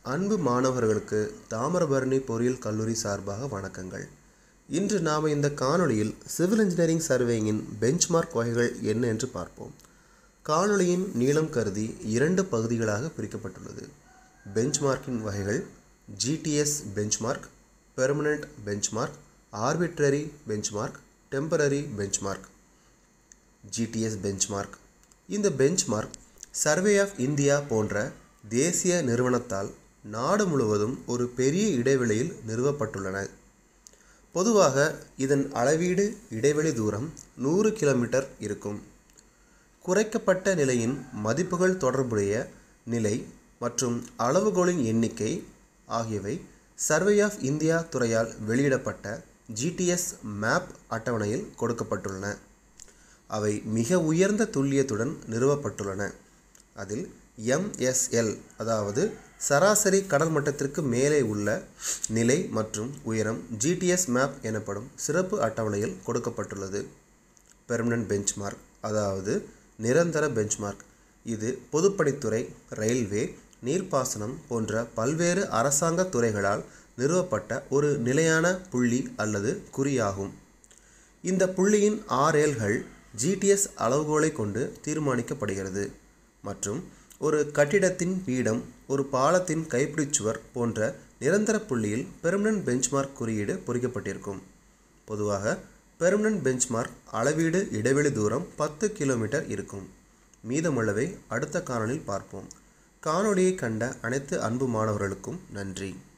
அன்பு மாணவர்களுக்கு தாமிரபரணி பொறியியல் கல்லூரி சார்பாக வணக்கங்கள் இன்று நாம் இந்த காணொளியில் சிவில் இன்ஜினியரிங் சர்வேயிங்கின் பெஞ்ச்மார்க் வகைகள் என்ன என்று பார்ப்போம் காணொளியின் நீளம் கருதி இரண்டு பகுதிகளாக பிரிக்கப்பட்டுள்ளது பெஞ்ச்மார்க்கின் வகைகள் GTS benchmark permanent benchmark arbitrary benchmark temporary benchmark GTS benchmark இந்த பெஞ்ச்மார்க் சர்வே ஆஃப் இந்தியா போன்ற தேசிய நிறுவனத்தால் நாடு முழுவதும் ஒரு பெரிய இடைவெளியில் நிறுவப்பட்டுள்ளன பொதுவாக இதன் அளவீடு இடைவெளி தூரம் நூறு கிலோமீட்டர் இருக்கும் குறைக்கப்பட்ட நிலையின் மதிப்புகள் தொடர்புடைய நிலை மற்றும் அளவுகோலின் எண்ணிக்கை ஆகியவை சர்வே ஆஃப் இந்தியா துறையால் வெளியிடப்பட்ட ஜிடிஎஸ் மேப் அட்டவணையில் கொடுக்கப்பட்டுள்ளன அவை மிக உயர்ந்த துல்லியத்துடன் நிறுவப்பட்டுள்ளன அதில் எம்எஸ்எல் அதாவது சராசரி கடல் மட்டத்திற்கு மேலே உள்ள நிலை மற்றும் உயரம் ஜிடிஎஸ் மேப் எனப்படும் சிறப்பு அட்டவணையில் கொடுக்கப்பட்டுள்ளது பெர்மனன்ட் பெஞ்ச்மார்க் அதாவது நிரந்தர பெஞ்ச்மார்க் இது பொதுப்பணித்துறை ரயில்வே நீர்ப்பாசனம் போன்ற பல்வேறு அரசாங்க துறைகளால் நிறுவப்பட்ட ஒரு நிலையான புள்ளி அல்லது குறியாகும் இந்த புள்ளியின் ஆர்எல்கள் ஜிடிஎஸ் அளவுகோலை கொண்டு தீர்மானிக்கப்படுகிறது மற்றும் ஒரு கட்டிடத்தின் பீடம் ஒரு பாலத்தின் கைப்பிடிச்சுவர் போன்ற நிரந்தர புள்ளியில் பெர்மனன்ட் பெஞ்ச்மார்க் குறியீடு பொறிக்கப்பட்டிருக்கும் பொதுவாக பெர்மனன்ட் பெஞ்ச்மார்க் அளவீடு இடைவெளி தூரம் பத்து கிலோமீட்டர் இருக்கும் மீதமுள்ளவை அடுத்த காணொளியில் பார்ப்போம் காணொளியை கண்ட அனைத்து அன்பு மாணவர்களுக்கும் நன்றி